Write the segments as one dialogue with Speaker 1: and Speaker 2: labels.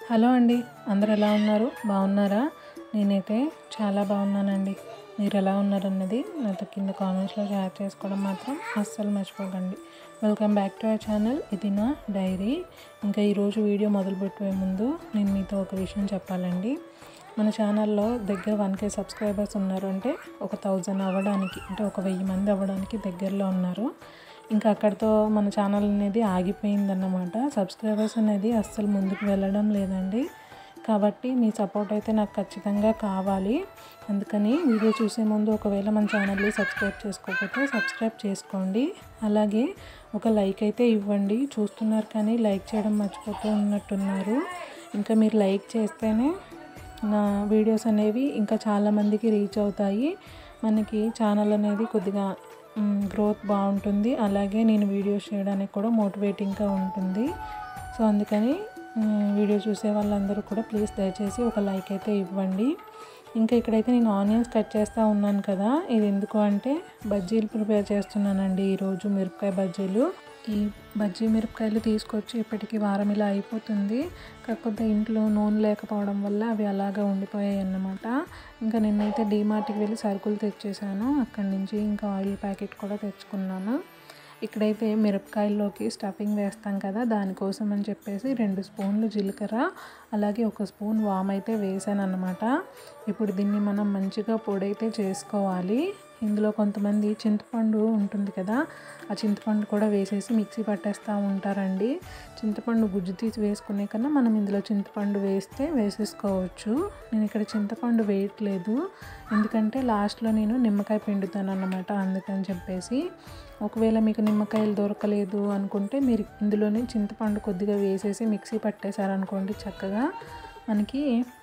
Speaker 1: hello అండి అందరు ఎలా ఉన్నారు బాగున్నారా నేనైతే చాలా బాగున్నానండి మీరు ఎలా ఉన్నారన్నది నాతో కింద కామెంట్స్లో షేర్ చేసుకోవడం మాత్రం అస్సలు మర్చిపోకండి welcome back to our channel ఇది నా డైరీ ఇంకా ఈరోజు వీడియో మొదలుపెట్టే ముందు నేను మీతో ఒక విషయం చెప్పాలండి మన ఛానల్లో దగ్గర వన్ కే సబ్స్క్రైబర్స్ ఉన్నారు అంటే ఒక థౌజండ్ అవ్వడానికి అంటే ఒక వెయ్యి మంది అవ్వడానికి దగ్గరలో ఉన్నారు ఇంకా అక్కడితో మన ఛానల్ అనేది ఆగిపోయిందన్నమాట సబ్స్క్రైబర్స్ అనేది అస్సలు ముందుకు వెళ్ళడం లేదండి కాబట్టి మీ సపోర్ట్ అయితే నాకు ఖచ్చితంగా కావాలి అందుకని వీడియో చూసే ముందు ఒకవేళ మన ఛానల్ని సబ్స్క్రైబ్ చేసుకోకపోతే సబ్స్క్రైబ్ చేసుకోండి అలాగే ఒక లైక్ అయితే ఇవ్వండి చూస్తున్నారు కానీ లైక్ చేయడం మర్చిపోతూ ఉన్నట్టున్నారు ఇంకా మీరు లైక్ చేస్తేనే నా వీడియోస్ అనేవి ఇంకా చాలామందికి రీచ్ అవుతాయి మనకి ఛానల్ అనేది కొద్దిగా గ్రోత్ బాగుంటుంది అలాగే నేను వీడియోస్ చేయడానికి కూడా మోటివేటింగ్గా ఉంటుంది సో అందుకని వీడియో చూసే వాళ్ళందరూ కూడా ప్లీజ్ దయచేసి ఒక లైక్ అయితే ఇవ్వండి ఇంకా ఇక్కడైతే నేను ఆనియన్స్ కట్ చేస్తూ ఉన్నాను కదా ఇది ఎందుకు అంటే బజ్జీలు ప్రిపేర్ చేస్తున్నానండి ఈరోజు మిరపకాయ బజ్జీలు ఈ బజ్జీ మిరపకాయలు తీసుకొచ్చి ఇప్పటికి వారం ఇలా అయిపోతుంది కాకపోతే ఇంట్లో నూనె లేకపోవడం వల్ల అవి అలాగా ఉండిపోయాయి అన్నమాట ఇంకా నిన్నైతే డీమార్ట్కి వెళ్ళి సరుకులు తెచ్చేసాను అక్కడి నుంచి ఇంకా ఆయిల్ ప్యాకెట్ కూడా తెచ్చుకున్నాను ఇక్కడైతే మిరపకాయల్లోకి స్టఫింగ్ వేస్తాం కదా దానికోసం అని చెప్పేసి రెండు స్పూన్లు జీలకర్ర అలాగే ఒక స్పూన్ వామ్ అయితే వేసాను అనమాట ఇప్పుడు దీన్ని మనం మంచిగా పొడైతే చేసుకోవాలి ఇందులో కొంతమంది చింతపండు ఉంటుంది కదా ఆ చింతపండు కూడా వేసేసి మిక్సీ పట్టేస్తూ ఉంటారండి చింతపండు గుజ్జు తీసి వేసుకునే కన్నా మనం ఇందులో చింతపండు వేస్తే వేసేసుకోవచ్చు నేను ఇక్కడ చింతపండు వేయట్లేదు ఎందుకంటే లాస్ట్లో నేను నిమ్మకాయ పిండుతాను అన్నమాట అందుకని చెప్పేసి ఒకవేళ మీకు నిమ్మకాయలు దొరకలేదు అనుకుంటే మీరు ఇందులోనే చింతపండు కొద్దిగా వేసేసి మిక్సీ పట్టేశారనుకోండి చక్కగా మనకి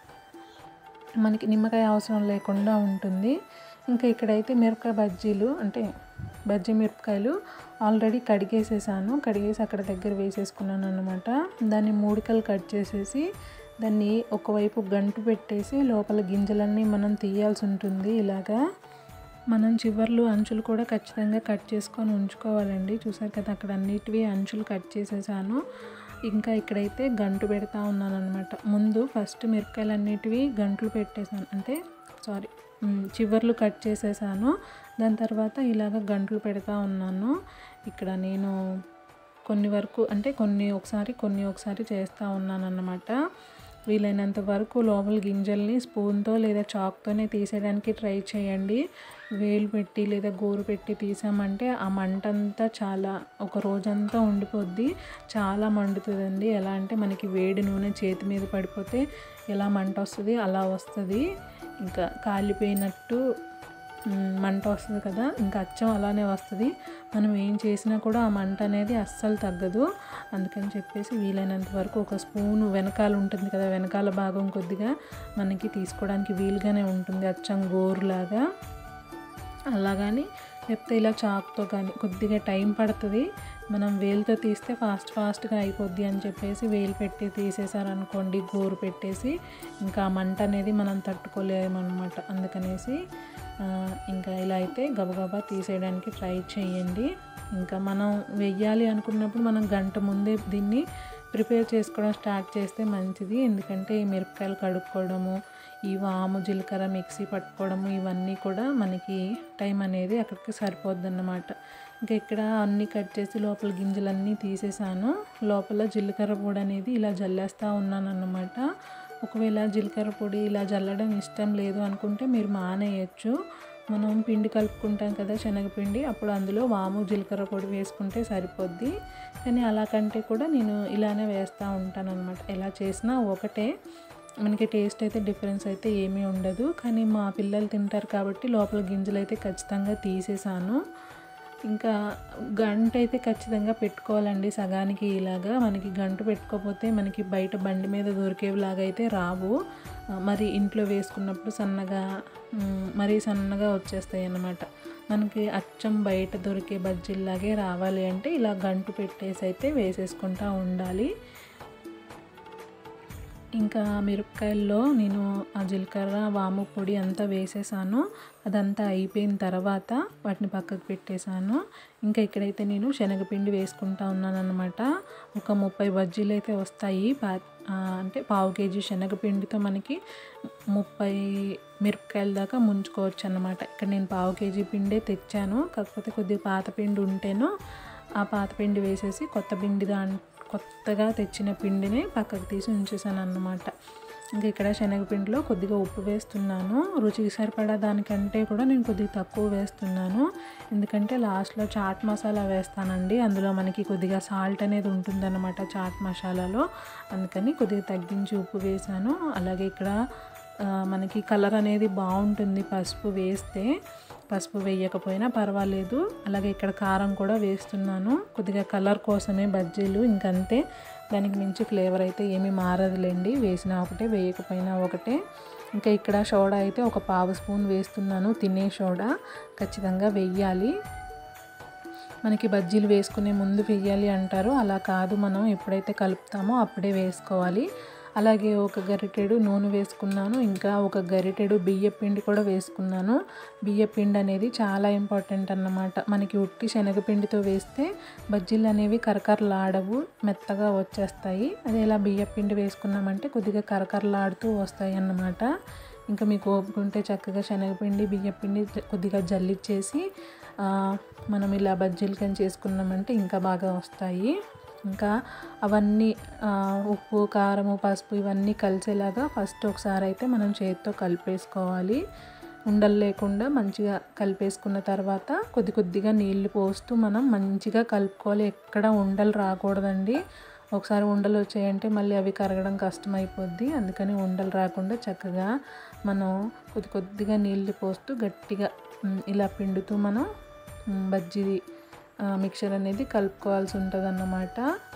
Speaker 1: మనకి నిమ్మకాయ అవసరం లేకుండా ఉంటుంది ఇంకా ఇక్కడైతే మిరపకాయ బజ్జీలు అంటే బజ్జీ మిరపకాయలు ఆల్రెడీ కడిగేసేసాను కడిగేసి అక్కడ దగ్గర వేసేసుకున్నాను అనమాట దాన్ని మూడికలు కట్ చేసేసి దాన్ని ఒకవైపు గంటు పెట్టేసి లోపల గింజలన్నీ మనం తీయాల్సి ఉంటుంది ఇలాగా మనం చివర్లు అంచులు కూడా ఖచ్చితంగా కట్ చేసుకొని ఉంచుకోవాలండి చూసారు కదా అక్కడ అన్నిటివి అంచులు కట్ చేసేసాను ఇంకా ఇక్కడైతే గంటు పెడతా ఉన్నాను అనమాట ముందు ఫస్ట్ మిరపకాయలు అన్నిటివి గంటలు పెట్టేశాను అంటే సారీ చివర్లు కట్ చేసేసాను దాని తర్వాత ఇలాగ గంటలు పెడతా ఉన్నాను ఇక్కడ నేను కొన్ని వరకు అంటే కొన్ని ఒకసారి కొన్ని ఒకసారి చేస్తూ ఉన్నాను అన్నమాట వీలైనంత వరకు లోపల గింజల్ని స్పూన్తో లేదా చాక్తోనే తీసేయడానికి ట్రై చేయండి వేలు పెట్టి లేదా గోరు పెట్టి తీసామంటే ఆ మంట అంతా చాలా ఒక రోజంతా ఉండిపోద్ది చాలా మండుతుందండి ఎలా అంటే మనకి వేడి నూనె చేతి మీద పడిపోతే ఎలా మంట వస్తుంది అలా వస్తుంది ఇంకా కాలిపోయినట్టు మంట వస్తుంది కదా ఇంకా అచ్చం అలానే వస్తుంది మనం ఏం చేసినా కూడా ఆ మంట అనేది అస్సలు తగ్గదు అందుకని చెప్పేసి వీలైనంత వరకు ఒక స్పూన్ వెనకాల ఉంటుంది కదా వెనకాల భాగం కొద్దిగా మనకి తీసుకోవడానికి వీలుగానే ఉంటుంది అచ్చం గోరులాగా అలా కానీ లేకపోతే ఇలా చాక్తో కానీ కొద్దిగా టైం పడుతుంది మనం వేలుతో తీస్తే ఫాస్ట్ ఫాస్ట్గా అయిపోద్ది అని చెప్పేసి వేలు పెట్టి తీసేసారనుకోండి గోరు పెట్టేసి ఇంకా మంట అనేది మనం తట్టుకోలేమన్నమాట అందుకనేసి ఇంకా ఇలా అయితే గబగబా తీసేయడానికి ట్రై చేయండి ఇంకా మనం వెయ్యాలి అనుకున్నప్పుడు మనం గంట ముందే దీన్ని ప్రిపేర్ చేసుకోవడం స్టార్ట్ చేస్తే మంచిది ఎందుకంటే ఈ మిరపకాయలు కడుక్కోవడము ఈ వాము జీలకర్ర మిక్సీ పట్టుకోవడము ఇవన్నీ కూడా మనకి టైం అనేది అక్కడికి సరిపోద్ది అన్నమాట ఇంకా ఇక్కడ అన్నీ కట్ చేసి లోపల గింజలన్నీ తీసేసాను లోపల జీలకర్ర పొడి అనేది ఇలా జల్లేస్తూ ఉన్నాను అన్నమాట ఒకవేళ జీలకర్ర పొడి ఇలా జల్లడం ఇష్టం లేదు అనుకుంటే మీరు మానేయచ్చు మనం పిండి కలుపుకుంటాం కదా శనగపిండి అప్పుడు అందులో వాము జీలకర్ర పొడి వేసుకుంటే సరిపోద్ది కానీ అలా కంటే కూడా నేను ఇలానే వేస్తూ ఉంటాను అనమాట ఎలా చేసినా ఒకటే మనకి టేస్ట్ అయితే డిఫరెన్స్ అయితే ఏమీ ఉండదు కానీ మా పిల్లలు తింటారు కాబట్టి లోపల గింజలు అయితే ఖచ్చితంగా తీసేసాను ఇంకా గంట అయితే ఖచ్చితంగా పెట్టుకోవాలండి సగానికి ఇలాగా మనకి గంట పెట్టుకోకపోతే మనకి బయట బండి మీద దొరికేలాగా అయితే రావు మరి ఇంట్లో వేసుకున్నప్పుడు సన్నగా మరీ సన్నగా వచ్చేస్తాయి అన్నమాట మనకి అచ్చం బయట దొరికే బజ్జీల్లాగే రావాలి అంటే ఇలా గంటు పెట్టేసి అయితే వేసేసుకుంటూ ఉండాలి ఇంకా మిరపకాయల్లో నేను ఆ జీలకర్ర వాము పొడి అంతా వేసేసాను అదంతా అయిపోయిన తర్వాత వాటిని పక్కకు పెట్టేశాను ఇంకా ఇక్కడైతే నేను శనగపిండి వేసుకుంటా ఉన్నాను అనమాట ఒక ముప్పై బజ్జీలు అయితే వస్తాయి పా ఆ, అంటే పావు కేజీ శనగపిండితో మనకి ముప్పై మిరపకాయల దాకా ముంచుకోవచ్చు అన్నమాట ఇక్కడ నేను పావు కేజీ పిండే తెచ్చాను కాకపోతే కొద్దిగా పాత పిండి ఉంటేనో ఆ పాత పిండి వేసేసి కొత్త పిండి దాని కొత్తగా తెచ్చిన పిండిని పక్కకు తీసి ఉంచేసాను అన్నమాట ఇంకా ఇక్కడ శనగపిండిలో కొద్దిగా ఉప్పు వేస్తున్నాను రుచికి సరిపడా దానికంటే కూడా నేను కొద్దిగా తక్కువ వేస్తున్నాను ఎందుకంటే లాస్ట్లో చాట్ మసాలా వేస్తానండి అందులో మనకి కొద్దిగా సాల్ట్ అనేది ఉంటుందన్నమాట చాట్ మసాలాలో అందుకని కొద్దిగా తగ్గించి ఉప్పు వేసాను అలాగే ఇక్కడ ఆ, మనకి కలర్ అనేది బాగుంటుంది పసుపు వేస్తే పసుపు వేయకపోయినా పర్వాలేదు అలాగే ఇక్కడ కారం కూడా వేస్తున్నాను కొద్దిగా కలర్ కోసమే బజ్జీలు ఇంకంతే దానికి మించి ఫ్లేవర్ అయితే ఏమీ మారదులేండి వేసినా ఒకటే వేయకపోయినా ఒకటే ఇంకా ఇక్కడ సోడా అయితే ఒక పావు స్పూన్ వేస్తున్నాను తినే సోడా ఖచ్చితంగా వెయ్యాలి మనకి బజ్జీలు వేసుకునే ముందు వేయాలి అంటారు అలా కాదు మనం ఎప్పుడైతే కలుపుతామో అప్పుడే వేసుకోవాలి అలాగే ఒక గరిటెడు నూనె వేసుకున్నాను ఇంకా ఒక గరిటెడు బియ్య పిండి కూడా వేసుకున్నాను బియ్య పిండి అనేది చాలా ఇంపార్టెంట్ అన్నమాట మనకి ఉట్టి శనగపిండితో వేస్తే బజ్జీలు అనేవి కరకరలాడవు మెత్తగా వచ్చేస్తాయి అదే ఇలా బియ్య పిండి వేసుకున్నామంటే కొద్దిగా కరకరలాడుతూ వస్తాయి అన్నమాట ఇంకా మీకు ఓపిక ఉంటే చక్కగా శనగపిండి బియ్యపిండి జ- కొద్దిగా జల్లిచ్చేసి ఆ, మనం ఇలా బజ్జీలు కానీ చేసుకున్నామంటే ఇంకా బాగా వస్తాయి ఇంకా అవన్నీ ఆ, ఉప్పు కారము పసుపు ఇవన్నీ కలిసేలాగా ఫస్ట్ ఒకసారి అయితే మనం చేతితో కలిపేసుకోవాలి ఉండలు లేకుండా మంచిగా కలిపేసుకున్న తర్వాత కొద్ది కొద్దిగా నీళ్లు పోస్తూ మనం మంచిగా కలుపుకోవాలి ఎక్కడ ఉండలు రాకూడదండి ఒకసారి ఉండలు వచ్చాయంటే మళ్ళీ అవి కరగడం కష్టం అయిపోద్ది అందుకని ఉండలు రాకుండా చక్కగా మనం కొద్ది కొద్దిగా నీళ్లు పోస్తూ గట్టిగా ఉమ్, ఇలా పిండుతూ మనం ఉమ్, బజ్జీ ఆ, మిక్చర్ అనేది కలుపుకోవాల్సి ఉంటుంది అన్నమాట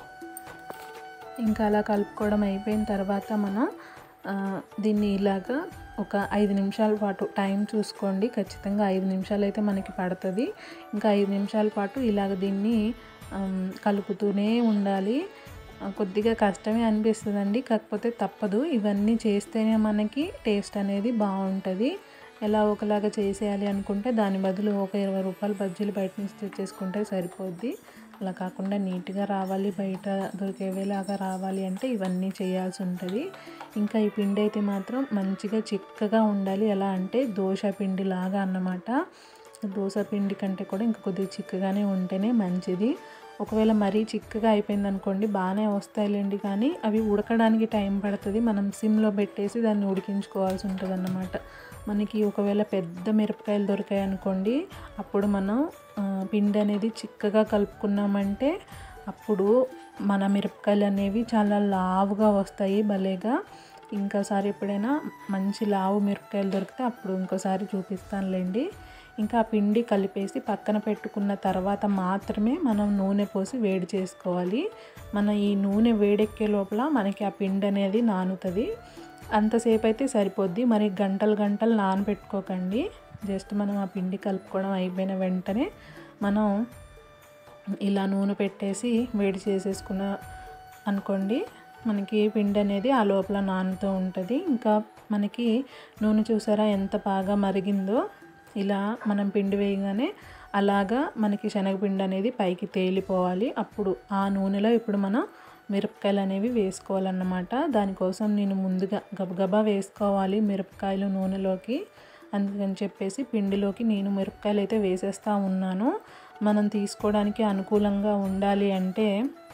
Speaker 1: ఇంకా అలా కలుపుకోవడం అయిపోయిన తర్వాత మనం ఆ, దీన్ని ఇలాగా ఒక ఐదు నిమిషాల పాటు టైం చూసుకోండి ఖచ్చితంగా ఐదు నిమిషాలు అయితే మనకి పడుతుంది ఇంకా ఐదు నిమిషాల పాటు ఇలాగ దీన్ని ఆమ్, కలుపుతూనే ఉండాలి ఆ, కొద్దిగా కష్టమే అనిపిస్తుందండి కాకపోతే తప్పదు ఇవన్నీ చేస్తేనే మనకి టేస్ట్ అనేది బాగుంటుంది ఎలా ఒకలాగా చేసేయాలి అనుకుంటే దాని బదులు ఒక ఇరవై రూపాయలు బజ్జీలు బయట నుంచి తెచ్చేసుకుంటే సరిపోద్ది అలా కాకుండా నీట్గా రావాలి బయట దొరికేవేలాగా రావాలి అంటే ఇవన్నీ చేయాల్సి ఉంటుంది ఇంకా ఈ పిండి అయితే మాత్రం మంచిగా చిక్కగా ఉండాలి ఎలా అంటే దోశ పిండి లాగా అన్నమాట దోశ పిండి కంటే కూడా ఇంకా కొద్దిగా చిక్కగానే ఉంటేనే మంచిది ఒకవేళ మరీ చిక్కగా అయిపోయింది అనుకోండి బాగానే వస్తాయిలేండి కానీ అవి ఉడకడానికి టైం పడుతుంది మనం సిమ్లో పెట్టేసి దాన్ని ఉడికించుకోవాల్సి ఉంటుంది అన్నమాట మనకి ఒకవేళ పెద్ద మిరపకాయలు దొరికాయి అనుకోండి అప్పుడు మనం ఆ, పిండి అనేది చిక్కగా కలుపుకున్నామంటే అప్పుడు మన మిరపకాయలు అనేవి చాలా లావుగా వస్తాయి భలేగా ఇంకోసారి ఎప్పుడైనా మంచి లావు మిరపకాయలు దొరికితే అప్పుడు ఇంకోసారి చూపిస్తానులేండి ఇంకా ఆ పిండి కలిపేసి పక్కన పెట్టుకున్న తర్వాత మాత్రమే మనం నూనె పోసి వేడి చేసుకోవాలి మన ఈ నూనె వేడెక్కే లోపల మనకి ఆ పిండి అనేది నానుతుంది అంతసేపు అయితే సరిపోద్ది మరి గంటలు గంటలు నానబెట్టుకోకండి జస్ట్ మనం ఆ పిండి కలుపుకోవడం అయిపోయిన వెంటనే మనం ఇలా నూనె పెట్టేసి వేడి చేసేసుకున్న అనుకోండి మనకి పిండి అనేది ఆ లోపల నానుతూ ఉంటుంది ఇంకా మనకి నూనె చూసారా ఎంత బాగా మరిగిందో ఇలా మనం పిండి వేయగానే అలాగా మనకి శనగపిండి అనేది పైకి తేలిపోవాలి అప్పుడు ఆ నూనెలో ఇప్పుడు మనం మిరపకాయలు అనేవి వేసుకోవాలన్నమాట దానికోసం నేను ముందుగా గబగబా వేసుకోవాలి మిరపకాయలు నూనెలోకి అందుకని చెప్పేసి పిండిలోకి నేను మిరపకాయలు అయితే వేసేస్తూ ఉన్నాను మనం తీసుకోవడానికి అనుకూలంగా ఉండాలి అంటే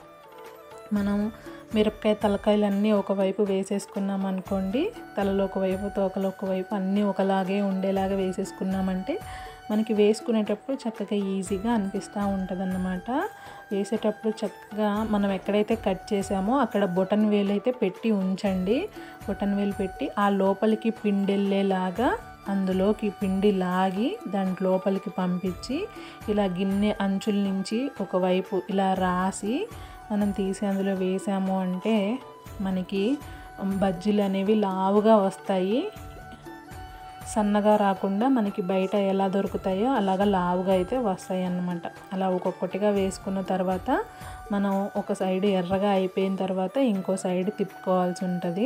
Speaker 1: మనం మిరపకాయ తలకాయలన్నీ ఒకవైపు వేసేసుకున్నాం అనుకోండి తలలో ఒకవైపు తోకలో ఒకవైపు అన్నీ ఒకలాగే ఉండేలాగా వేసేసుకున్నామంటే మనకి వేసుకునేటప్పుడు చక్కగా ఈజీగా అనిపిస్తూ ఉంటుంది వేసేటప్పుడు చక్కగా మనం ఎక్కడైతే కట్ చేసామో అక్కడ బొటన్ వేలు అయితే పెట్టి ఉంచండి బొటన్ వేలు పెట్టి ఆ లోపలికి పిండి వెళ్ళేలాగా అందులోకి పిండి లాగి దాని లోపలికి పంపించి ఇలా గిన్నె అంచుల నుంచి ఒకవైపు ఇలా రాసి మనం తీసి అందులో వేసాము అంటే మనకి బజ్జీలు అనేవి లావుగా వస్తాయి సన్నగా రాకుండా మనకి బయట ఎలా దొరుకుతాయో అలాగా లావుగా అయితే వస్తాయి అన్నమాట అలా ఒక్కొక్కటిగా వేసుకున్న తర్వాత మనం ఒక సైడ్ ఎర్రగా అయిపోయిన తర్వాత ఇంకో సైడ్ తిప్పుకోవాల్సి ఉంటుంది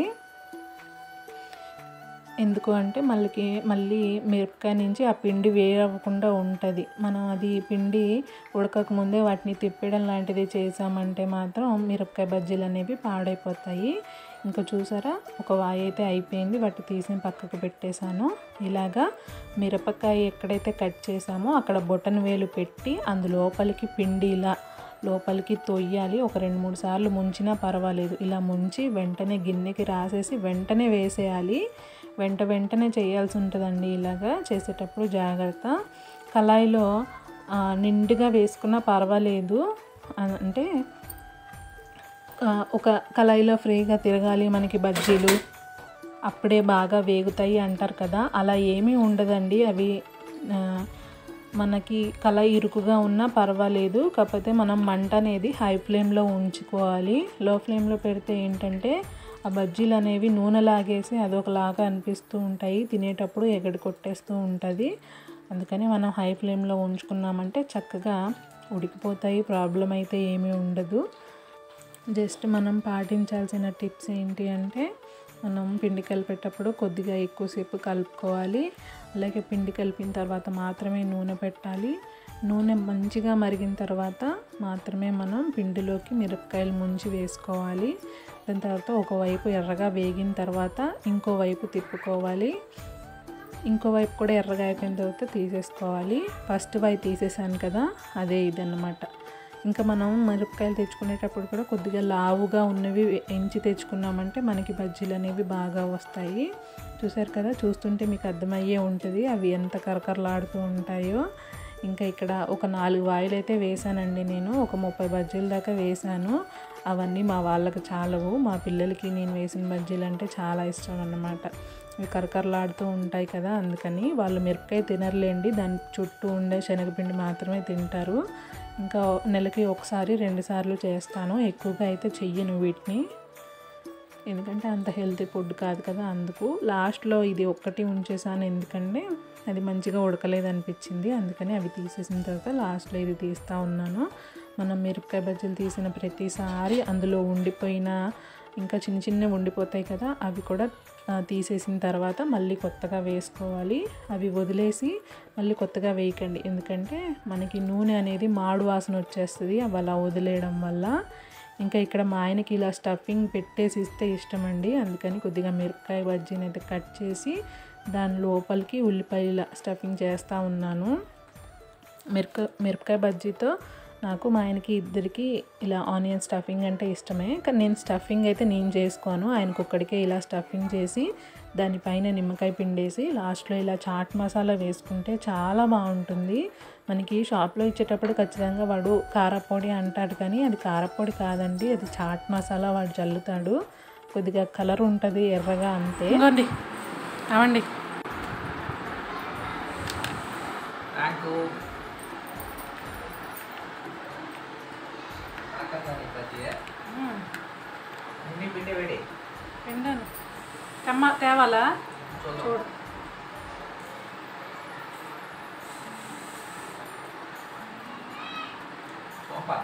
Speaker 1: ఎందుకు అంటే మళ్ళీ మళ్ళీ మిరపకాయ నుంచి ఆ పిండి వేరవ్వకుండా ఉంటుంది మనం అది పిండి ఉడకక ముందే వాటిని తిప్పడం లాంటిది చేసామంటే మాత్రం మిరపకాయ బజ్జీలు అనేవి పాడైపోతాయి ఇంకా చూసారా ఒక వాయి అయితే అయిపోయింది వాటి తీసి పక్కకు పెట్టేశాను ఇలాగా మిరపకాయ ఎక్కడైతే కట్ చేసామో అక్కడ బొటన్ వేలు పెట్టి అందులోపలికి పిండి ఇలా లోపలికి తొయ్యాలి ఒక రెండు మూడు సార్లు ముంచినా పర్వాలేదు ఇలా ముంచి వెంటనే గిన్నెకి రాసేసి వెంటనే వేసేయాలి వెంట వెంటనే చేయాల్సి ఉంటుందండి ఇలాగా చేసేటప్పుడు జాగ్రత్త కళాయిలో ఆ, నిండుగా వేసుకున్నా పర్వాలేదు అ- అంటే ఆ, ఒక కళాయిలో ఫ్రీగా తిరగాలి మనకి బజ్జీలు అప్పుడే బాగా వేగుతాయి అంటారు కదా అలా ఏమీ ఉండదండి అవి ఆ, మనకి కళాయి ఇరుకుగా ఉన్నా పర్వాలేదు కాకపోతే మనం మంట అనేది హై ఫ్లేమ్లో ఉంచుకోవాలి లో ఫ్లేమ్లో పెడితే ఏంటంటే ఆ బజ్జీలు అనేవి నూనె లాగేసి అదొకలాగా అనిపిస్తూ ఉంటాయి తినేటప్పుడు ఎగడి కొట్టేస్తూ ఉంటుంది అందుకని మనం హై ఫ్లేమ్లో ఉంచుకున్నామంటే చక్కగా ఉడికిపోతాయి ప్రాబ్లం అయితే ఏమీ ఉండదు జస్ట్ మనం పాటించాల్సిన టిప్స్ ఏంటి అంటే మనం పిండి కలిపేటప్పుడు కొద్దిగా ఎక్కువసేపు కలుపుకోవాలి అలాగే పిండి కలిపిన తర్వాత మాత్రమే నూనె పెట్టాలి నూనె మంచిగా మరిగిన తర్వాత మాత్రమే మనం పిండిలోకి మిరపకాయలు ముంచి వేసుకోవాలి దాని తర్వాత ఒకవైపు ఎర్రగా వేగిన తర్వాత ఇంకో వైపు తిప్పుకోవాలి ఇంకో వైపు కూడా ఎర్రగా అయిపోయిన తర్వాత తీసేసుకోవాలి ఫస్ట్ వైపు తీసేసాను కదా అదే ఇదన్నమాట ఇంకా మనం మిరపకాయలు తెచ్చుకునేటప్పుడు కూడా కొద్దిగా లావుగా ఉన్నవి ఎంచి తెచ్చుకున్నామంటే మనకి బజ్జీలు అనేవి బాగా వస్తాయి చూసారు కదా చూస్తుంటే మీకు అర్థమయ్యే ఉంటుంది అవి ఎంత కరకరలాడుతూ ఉంటాయో ఇంకా ఇక్కడ ఒక నాలుగు వాయిలు అయితే వేసానండి నేను ఒక ముప్పై బజ్జీల దాకా వేసాను అవన్నీ మా వాళ్ళకి చాలవు మా పిల్లలకి నేను వేసిన బజ్జీలు అంటే చాలా ఇష్టం అన్నమాట ఇవి కరకరలాడుతూ ఉంటాయి కదా అందుకని వాళ్ళు మిరపకాయ తినర్లేండి దాని చుట్టూ ఉండే శనగపిండి మాత్రమే తింటారు ఇంకా నెలకి ఒకసారి రెండు సార్లు చేస్తాను ఎక్కువగా అయితే చెయ్యను వీటిని ఎందుకంటే అంత హెల్తీ ఫుడ్ కాదు కదా అందుకు లాస్ట్లో ఇది ఒక్కటి ఉంచేసాను ఎందుకంటే అది మంచిగా ఉడకలేదు అనిపించింది అందుకని అవి తీసేసిన తర్వాత లాస్ట్లో ఇది తీస్తూ ఉన్నాను మనం మిరపకాయ బజ్జీలు తీసిన ప్రతిసారి అందులో ఉండిపోయిన ఇంకా చిన్న చిన్నవి ఉండిపోతాయి కదా అవి కూడా ఆ, తీసేసిన తర్వాత మళ్ళీ కొత్తగా వేసుకోవాలి అవి వదిలేసి మళ్ళీ కొత్తగా వేయకండి ఎందుకంటే మనకి నూనె అనేది మాడు వాసన వచ్చేస్తుంది అవి అలా వదిలేయడం వల్ల ఇంకా ఇక్కడ మా ఆయనకి ఇలా స్టఫింగ్ పెట్టేసి ఇస్తే ఇష్టం అండి అందుకని కొద్దిగా మిరపకాయ బజ్జీని అయితే కట్ చేసి దాని లోపలికి ఉల్లిపాయల స్టఫింగ్ చేస్తూ ఉన్నాను మిరప మిరపకాయ బజ్జీతో నాకు మా ఆయనకి ఇద్దరికి ఇలా ఆనియన్ స్టఫింగ్ అంటే ఇష్టమే కానీ నేను స్టఫింగ్ అయితే నేను చేసుకోను ఆయనకు ఒక్కడికే ఇలా స్టఫింగ్ చేసి దానిపైన నిమ్మకాయ పిండేసి లాస్ట్లో ఇలా చాట్ మసాలా వేసుకుంటే చాలా బాగుంటుంది మనకి షాప్లో ఇచ్చేటప్పుడు ఖచ్చితంగా వాడు కారపొడి అంటాడు కానీ అది కారపొడి కాదండి అది చాట్ మసాలా వాడు చల్లుతాడు కొద్దిగా కలర్ ఉంటుంది ఎర్రగా అంతే
Speaker 2: ఇంకోండి అవండి
Speaker 3: నాకు ఆకాశాన్ని బజ్జీ అన్ని పిండి వేడి
Speaker 2: పిండాను తెమ్మ తేవాలా
Speaker 3: చూద్దాం
Speaker 2: చూడు
Speaker 3: సోఫా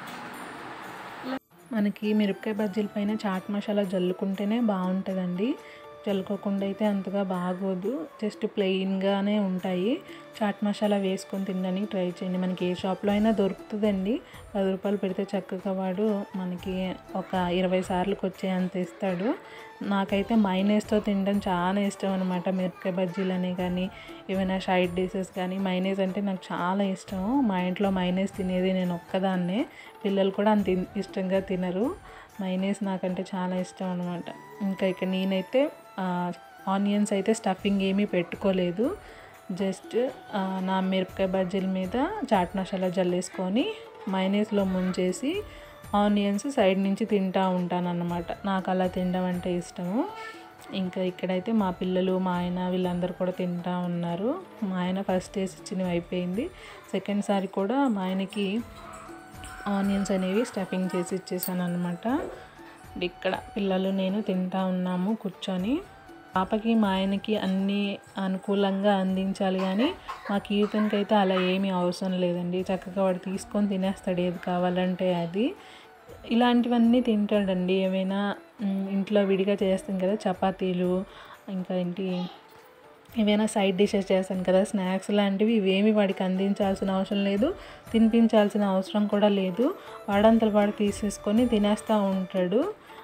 Speaker 1: మనకి మిరపకాయ బజ్జీల పైన చాట్ మసాలా జల్లుకుంటేనే బాగుంటుందండి జల్లుకోకుండా అయితే అంతగా బాగోదు జస్ట్ ప్లెయిన్గానే ఉంటాయి చాట్ మసాలా వేసుకొని తినడానికి ట్రై చేయండి మనకి ఏ షాప్లో అయినా దొరుకుతుందండి పది రూపాయలు పెడితే చక్కగా వాడు మనకి ఒక ఇరవై సార్లకు వచ్చే అంత ఇస్తాడు నాకైతే మైనేస్తో తినడం చాలా ఇష్టం అనమాట మిరపకాయ బజ్జీలని కానీ ఏమైనా సైడ్ డిషెస్ కానీ మైనేస్ అంటే నాకు చాలా ఇష్టం మా ఇంట్లో మైనేస్ తినేది నేను ఒక్కదాన్నే పిల్లలు కూడా అంత ఇన్- ఇష్టంగా తినరు మైనేస్ నాకంటే చాలా ఇష్టం అనమాట ఇంకా ఇక్కడ నేనైతే ఆనియన్స్ అయితే స్టఫింగ్ ఏమీ పెట్టుకోలేదు జస్ట్ ఆ, నా మిరపకాయ బజ్జీల మీద చాట్ మసాలా జల్లేసుకొని మైనేస్లో ముంచేసి ఆనియన్స్ సైడ్ నుంచి తింటా ఉంటాను అన్నమాట నాకు అలా తినడం అంటే ఇష్టము ఇంకా ఇక్కడైతే మా పిల్లలు మా ఆయన వీళ్ళందరూ కూడా తింటా ఉన్నారు మా ఆయన ఫస్ట్ వేసి ఇచ్చినవి అయిపోయింది సెకండ్ సారి కూడా మా ఆయనకి ఆనియన్స్ అనేవి స్టఫింగ్ చేసి ఇచ్చేసాను అనమాట ఇక్కడ పిల్లలు నేను తింటా ఉన్నాము కూర్చొని పాపకి మా ఆయనకి అన్నీ అనుకూలంగా అందించాలి కానీ మా కీర్తన్కి అయితే అలా ఏమీ అవసరం లేదండి చక్కగా వాడు తీసుకొని తినేస్తాడు ఏది కావాలంటే అది ఇలాంటివన్నీ తింటాడండి ఏమైనా మ్, ఇంట్లో విడిగా చేస్తాం కదా చపాతీలు ఇంకా ఏంటి ఏవైనా సైడ్ డిషెస్ చేస్తాను కదా స్నాక్స్ లాంటివి ఇవేమి వాడికి అందించాల్సిన అవసరం లేదు తినిపించాల్సిన అవసరం కూడా లేదు వాడంతలు వాడు తీసేసుకొని తినేస్తూ ఉంటాడు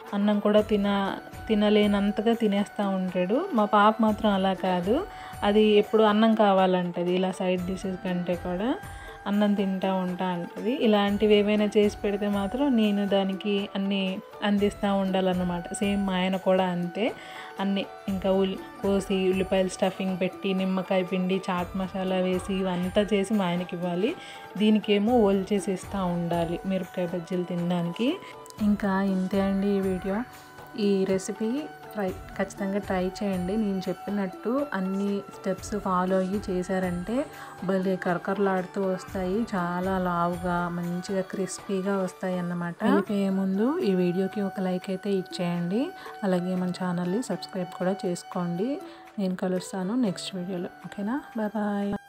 Speaker 1: అన్నం కూడా తిన తినలేనంతగా తినేస్తూ ఉంటాడు మా పాప మాత్రం అలా కాదు అది ఎప్పుడు అన్నం కావాలంటది ఇలా సైడ్ డిషెస్ కంటే కూడా అన్నం తింటా ఉంటా అంటది ఇలాంటివి ఏవైనా చేసి పెడితే మాత్రం నేను దానికి అన్నీ అందిస్తూ ఉండాలన్నమాట సేమ్ మా ఆయన కూడా అంతే అన్నీ ఇంకా ఉల్లి కోసి ఉల్లిపాయలు స్టఫింగ్ పెట్టి నిమ్మకాయ పిండి చాట్ మసాలా వేసి ఇవంతా చేసి మా ఆయనకి ఇవ్వాలి దీనికేమో ఓల్ చేసి ఇస్తూ ఉండాలి మిరపకాయ బజ్జీలు తినడానికి ఇంకా ఇంతే అండి ఈ వీడియో ఈ రెసిపీ ట్రై ఖచ్చితంగా ట్రై చేయండి నేను చెప్పినట్టు అన్ని స్టెప్స్ ఫాలో అయ్యి చేశారంటే భలే కరకరలాడుతూ వస్తాయి చాలా లావుగా మంచిగా క్రిస్పీగా వస్తాయి అన్నమాట అయిపోయే ముందు ఈ వీడియోకి ఒక లైక్ అయితే ఇచ్చేయండి అలాగే మన ఛానల్ని సబ్స్క్రైబ్ కూడా చేసుకోండి నేను కలుస్తాను నెక్స్ట్ వీడియోలో ఓకేనా బాయ్ బాయ్